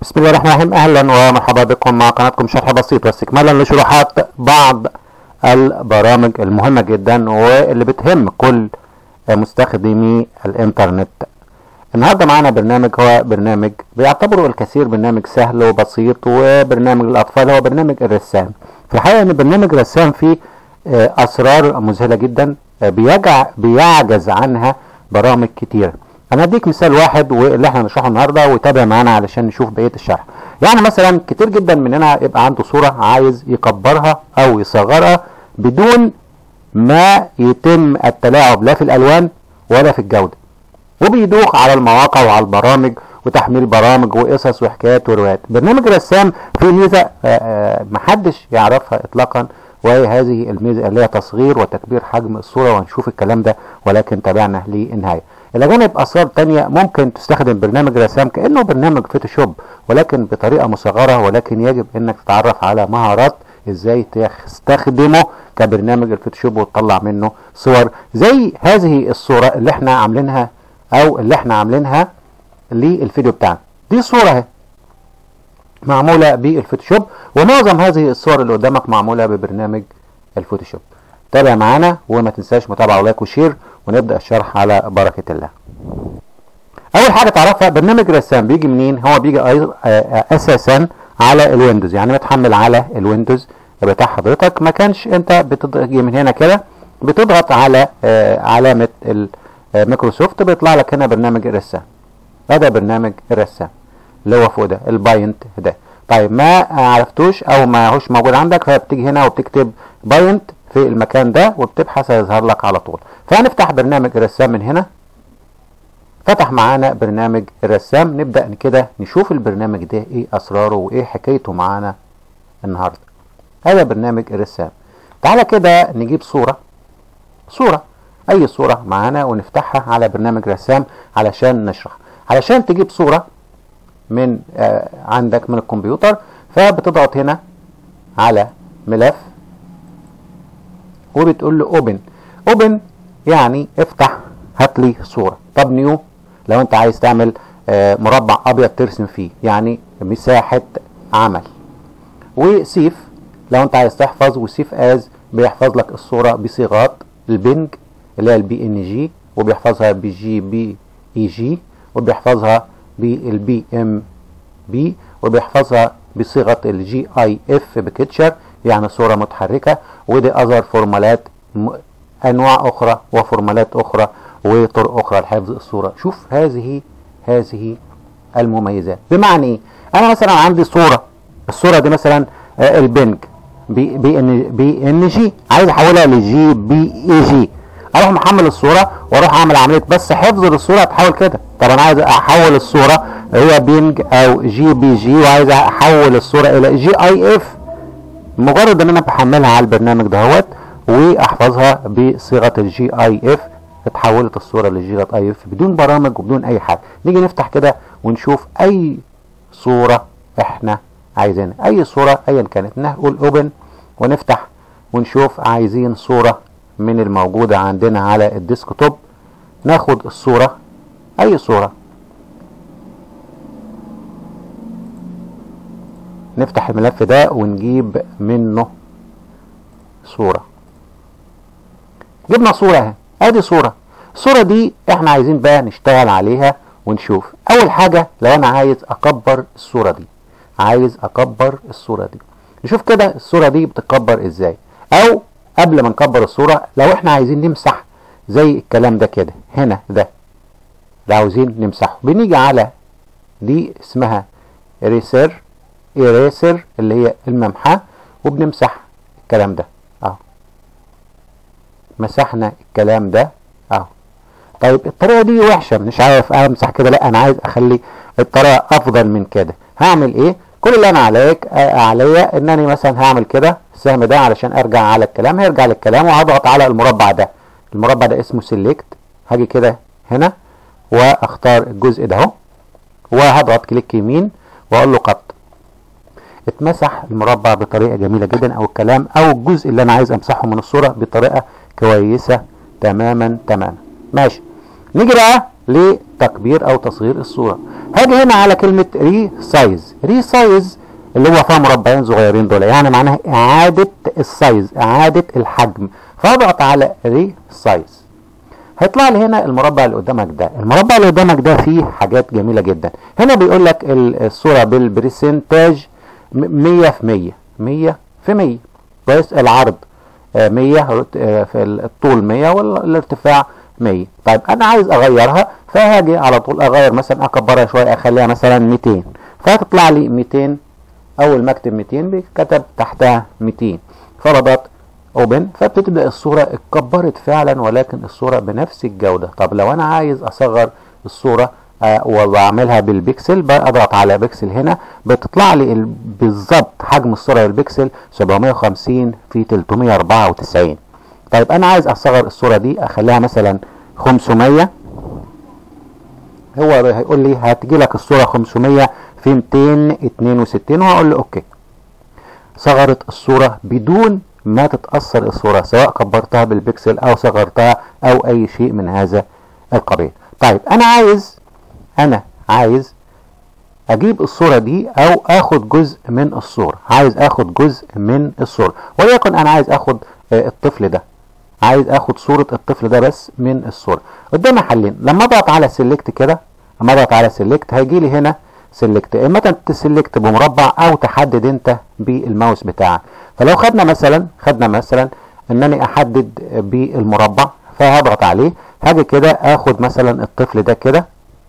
بسم الله الرحمن الرحيم اهلا ومرحبا بكم مع قناتكم شرح بسيط واستكمالا لشروحات بعض البرامج المهمه جدا واللي بتهم كل مستخدمي الانترنت النهارده معانا برنامج هو برنامج بيعتبره الكثير برنامج سهل وبسيط وبرنامج الاطفال هو برنامج الرسام في الحقيقه ان برنامج الرسام فيه اسرار مذهله جدا بيجع بيعجز عنها برامج كتيره انا هديك مثال واحد واللي احنا هنشرحه النهارده وتابع معانا علشان نشوف بقيه الشرح يعني مثلا كتير جدا مننا يبقى عنده صوره عايز يكبرها او يصغرها بدون ما يتم التلاعب لا في الالوان ولا في الجوده وبيدوخ على المواقع وعلى البرامج وتحميل برامج وقصص وحكايات وروايات برنامج رسام فيه ميزه محدش يعرفها اطلاقا وهي هذه الميزه اللي هي تصغير وتكبير حجم الصوره وهنشوف الكلام ده ولكن تابعنا للنهايه الى جانب اسرار تانية ممكن تستخدم برنامج رسام كانه برنامج فوتوشوب ولكن بطريقه مصغره ولكن يجب انك تتعرف على مهارات ازاي تستخدمه كبرنامج الفوتوشوب وتطلع منه صور زي هذه الصوره اللي احنا عاملينها او اللي احنا عاملينها للفيديو بتاعنا دي صوره اهي معموله بالفوتوشوب ومعظم هذه الصور اللي قدامك معموله ببرنامج الفوتوشوب تابع معانا وما تنساش متابعه ولايك وشير ونبدا الشرح على بركه الله اول حاجه تعرفها برنامج رسام بيجي منين هو بيجي اساسا على الويندوز يعني متحمل على الويندوز بتاع حضرتك ما كانش انت بتيجي من هنا كده بتضغط على علامه الميكروسوفت بيطلع لك هنا برنامج الرسام هذا برنامج الرسام اللي هو فوق ده الباينت ده طيب ما عرفتوش او ما هوش موجود عندك فبتيجي هنا وبتكتب باينت في المكان ده وبتبحث هيظهر لك على طول فهنفتح برنامج الرسام من هنا فتح معانا برنامج الرسام نبدأ كده نشوف البرنامج ده ايه اسراره وايه حكايته معانا النهارده هذا برنامج الرسام تعالى كده نجيب صورة صورة اي صورة معانا ونفتحها على برنامج رسام علشان نشرح علشان تجيب صورة من آه عندك من الكمبيوتر فبتضغط هنا على ملف وبتقول له اوبن اوبن يعني افتح هات لي صوره طب نيو لو انت عايز تعمل آه مربع ابيض ترسم فيه يعني مساحه عمل وسيف لو انت عايز تحفظ وسيف از بيحفظ لك الصوره بصيغات البنج اللي هي البي ان جي وبيحفظها بجي بي اي جي وبيحفظها بالبي ام بي وبيحفظها بصيغه الجي اي اف بكتشر يعني صوره متحركه ودي اذر فورمالات انواع اخرى وفورمالات اخرى وطرق اخرى لحفظ الصوره شوف هذه هذه المميزات بمعنى ايه انا مثلا عندي صوره الصوره دي مثلا البنج بي بي ان بي ان جي عايز احولها لجي بي اي جي اروح محمل الصوره واروح اعمل عمليه بس حفظ للصوره هتحول كده طب انا عايز احول الصوره هي بينج او جي بي جي وعايز احول الصوره الى جي اي اف مجرد ان انا بحملها على البرنامج دهوت واحفظها بصيغه الجي اي اف اتحولت الصوره للجي اي اف بدون برامج وبدون اي حاجه نيجي نفتح كده ونشوف اي صوره احنا عايزينها اي صوره ايا كانت نقول اوبن ونفتح ونشوف عايزين صوره من الموجوده عندنا على الديسكتوب ناخد الصوره اي صوره نفتح الملف ده ونجيب منه صورة جبنا صورة اهي ادي صورة الصورة دي احنا عايزين بقى نشتغل عليها ونشوف اول حاجة لو انا عايز اكبر الصورة دي عايز اكبر الصورة دي نشوف كده الصورة دي بتكبر ازاي او قبل ما نكبر الصورة لو احنا عايزين نمسح زي الكلام ده كده هنا ده ده عاوزين نمسحه بنيجي على دي اسمها ريسير إيريسر اللي هي الممحى وبنمسح الكلام ده اهو مسحنا الكلام ده اهو طيب الطريقه دي وحشه مش عارف امسح كده لا انا عايز اخلي الطريقه افضل من كده هعمل ايه كل اللي انا عليك عليا انني مثلا هعمل كده السهم ده علشان ارجع على الكلام هيرجع للكلام وهضغط على المربع ده المربع ده اسمه سيلكت هاجي كده هنا واختار الجزء ده اهو وهضغط كليك يمين واقول له قط اتمسح المربع بطريقه جميله جدا او الكلام او الجزء اللي انا عايز امسحه من الصوره بطريقه كويسه تماما تماما ماشي نيجي بقى تكبير او تصغير الصورة هاجي هنا على كلمة ري سايز ري سايز اللي هو فيها مربعين صغيرين دول يعني معناها اعادة السايز اعادة الحجم فاضغط على ري سايز هيطلع لي هنا المربع اللي قدامك ده المربع اللي قدامك ده فيه حاجات جميلة جدا هنا بيقول لك الصورة بالبرسنتاج 100 في 100 100 في 100 كويس العرض 100 في الطول 100 والارتفاع 100 طيب انا عايز اغيرها فهاجي على طول اغير مثلا اكبرها شويه اخليها مثلا 200 فهتطلع لي 200 اول ما اكتب 200 بيتكتب تحتها 200 فبضغط اوبن فبتبدا الصوره اتكبرت فعلا ولكن الصوره بنفس الجوده طب لو انا عايز اصغر الصوره آه وبعملها بالبكسل بضغط على بكسل هنا بتطلع لي بالظبط حجم الصوره بالبكسل 750 في 394 طيب انا عايز اصغر الصوره دي اخليها مثلا 500 هو هيقول لي هتجي لك الصوره 500 في 262 وهقول له اوكي صغرت الصوره بدون ما تتاثر الصوره سواء كبرتها بالبكسل او صغرتها او اي شيء من هذا القبيل طيب انا عايز انا عايز اجيب الصورة دي او اخد جزء من الصورة عايز اخد جزء من الصورة وليكن انا عايز اخد الطفل ده عايز اخد صورة الطفل ده بس من الصورة قدامي حلين لما اضغط على سيلكت كده لما اضغط على سيلكت هيجي لي هنا سيلكت اما تسلكت بمربع او تحدد انت بالماوس بتاعك فلو خدنا مثلا خدنا مثلا انني احدد بالمربع فهضغط عليه هاجي كده اخد مثلا الطفل ده كده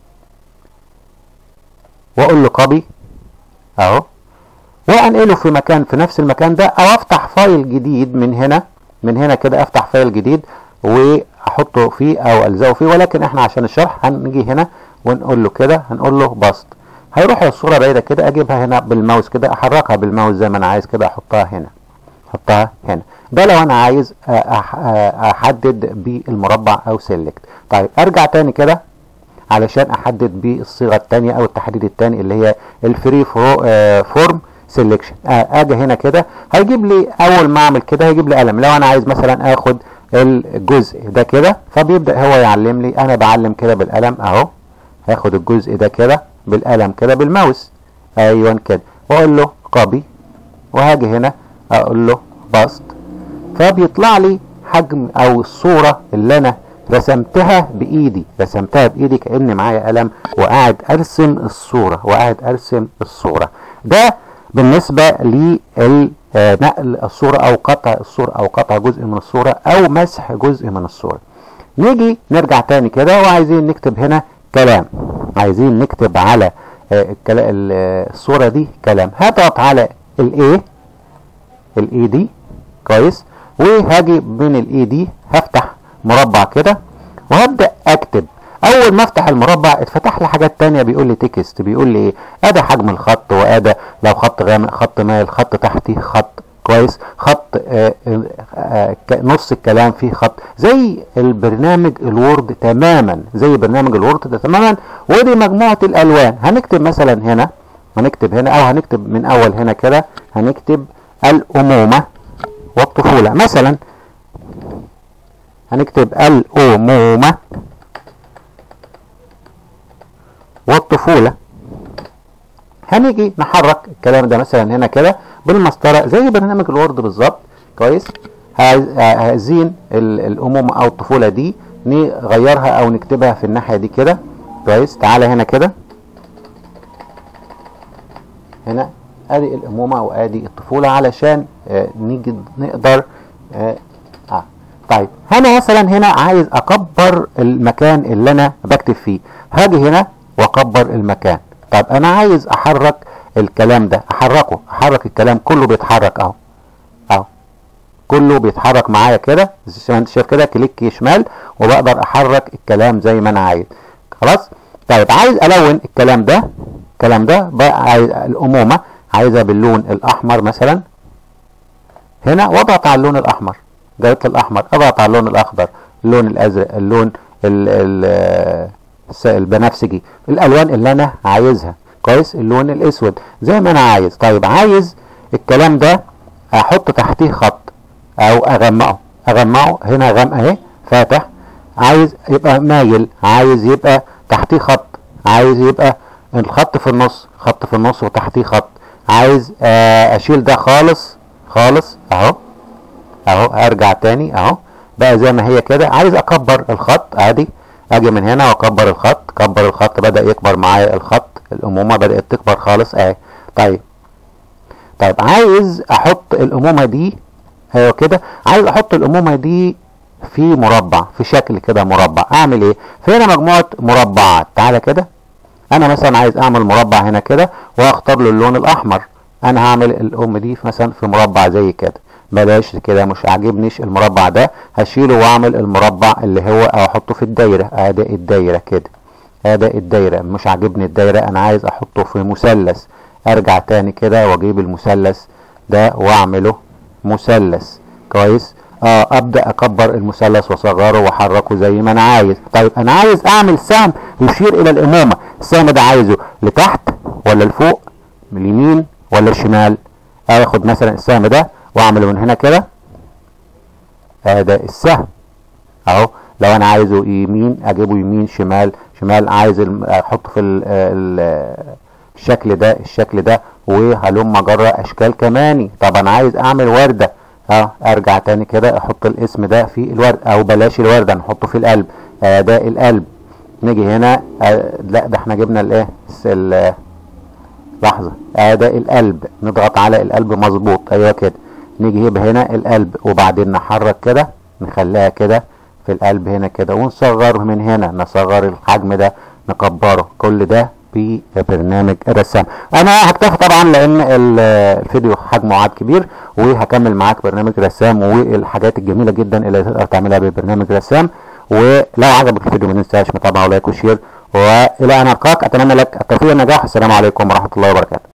واقول له كوبي اهو وانقله في مكان في نفس المكان ده او افتح فايل جديد من هنا من هنا كده افتح فايل جديد واحطه فيه او الزقه فيه ولكن احنا عشان الشرح هنيجي هنا ونقول له كده هنقول له بسط هيروح الصوره بعيده كده اجيبها هنا بالماوس كده احركها بالماوس زي ما انا عايز كده احطها هنا احطها هنا ده لو انا عايز احدد بالمربع او سيلكت طيب ارجع تاني كده علشان احدد بالصيغه الثانيه او التحديد الثاني اللي هي الفري فورم سيلكشن اجي هنا كده هيجيب لي اول ما اعمل كده هيجيب لي قلم لو انا عايز مثلا اخد الجزء ده كده فبيبدا هو يعلم لي انا بعلم كده بالقلم اهو هاخد الجزء ده كده بالقلم كده بالماوس ايوه كده واقول له كوبي وهاجي هنا اقول له باست فبيطلع لي حجم او الصوره اللي انا رسمتها بايدي رسمتها بايدي كاني معايا قلم وقاعد ارسم الصوره وقاعد ارسم الصوره ده بالنسبه لنقل الصوره او قطع الصوره او قطع جزء من الصوره او مسح جزء من الصوره نيجي نرجع تاني كده وعايزين نكتب هنا كلام عايزين نكتب على الصوره دي كلام هضغط على الايه الاي دي كويس وهاجي من الاي دي هفتح مربع كده وهبدا اكتب اول ما افتح المربع اتفتح لي حاجات تانية بيقول لي تكست بيقول لي ايه ادي حجم الخط وادي لو خط غامق خط مايل خط تحتي خط كويس خط آآ آآ نص الكلام فيه خط زي البرنامج الوورد تماما زي برنامج الوورد ده تماما ودي مجموعة الالوان هنكتب مثلا هنا هنكتب هنا او هنكتب من اول هنا كده هنكتب الامومة والطفولة مثلا هنكتب الأمومة والطفولة هنيجي نحرك الكلام ده مثلا هنا كده بالمسطرة زي برنامج الوورد بالظبط كويس عايزين الأمومة أو الطفولة دي نغيرها أو نكتبها في الناحية دي كده كويس تعالى هنا كده هنا ادي الأمومة وادي الطفولة علشان آه نيجي نقدر آه آه طيب انا مثلا هنا عايز اكبر المكان اللي انا بكتب فيه هاجي هنا واكبر المكان طيب انا عايز احرك الكلام ده احركه احرك الكلام كله بيتحرك اهو اهو كله بيتحرك معايا كده زي ما انت شايف كده كليك شمال وبقدر احرك الكلام زي ما انا عايز خلاص طيب عايز الون الكلام ده الكلام ده بقى عايز الامومه عايزها باللون الاحمر مثلا هنا واضغط على اللون الاحمر جابت لي الاحمر اضغط على اللون الاخضر اللون الازرق اللون ال ال البنفسجي الالوان اللي انا عايزها كويس اللون الاسود زي ما انا عايز طيب عايز الكلام ده احط تحتيه خط او اغمقه اغمقه هنا غمقه اهي فاتح عايز يبقى مايل عايز يبقى تحتيه خط عايز يبقى الخط في النص خط في النص وتحتيه خط عايز آه اشيل ده خالص خالص اهو اهو ارجع تاني اهو بقى زي ما هي كده عايز اكبر الخط عادي اجي من هنا واكبر الخط كبر الخط بدا يكبر معايا الخط الامومه بدات تكبر خالص اهي طيب طيب عايز احط الامومه دي ايوه كده عايز احط الامومه دي في مربع في شكل كده مربع اعمل ايه في هنا مجموعه مربعات تعالى كده انا مثلا عايز اعمل مربع هنا كده واختار له اللون الاحمر انا هعمل الام دي مثلا في مربع زي كده بلاش كده مش عاجبنيش المربع ده هشيله واعمل المربع اللي هو او احطه في الدايره اداء الدايره كده اداء الدايره مش عاجبني الدايره انا عايز احطه في مثلث ارجع تاني كده واجيب المثلث ده واعمله مثلث كويس اه ابدا اكبر المثلث واصغره واحركه زي ما انا عايز طيب انا عايز اعمل سهم يشير الى الامومه السهم ده عايزه لتحت ولا لفوق من اليمين ولا الشمال اخد مثلا السهم ده واعمله من هنا كده هذا السهم اهو لو انا عايزه يمين اجيبه يمين شمال شمال عايز احطه في ال ال الشكل ده الشكل ده وهلم جرى اشكال كماني طب انا عايز اعمل ورده اه ارجع تاني كده احط الاسم ده في الورد او بلاش الورده نحطه في القلب اداء القلب نيجي هنا آه لا ده احنا جبنا الايه لحظه اداء القلب نضغط على القلب مظبوط ايوه كده نيجي يبقى هنا القلب وبعدين نحرك كده نخليها كده في القلب هنا كده ونصغره من هنا نصغر الحجم ده نكبره كل ده في برنامج الرسام انا هكتفي طبعا لان الفيديو حجمه عاد كبير وهكمل معاك برنامج رسام والحاجات الجميله جدا اللي تقدر تعملها ببرنامج رسام ولو عجبك الفيديو ما تنساش متابعه ولايك وشير والى ان القاك اتمنى لك التوفيق والنجاح السلام عليكم ورحمه الله وبركاته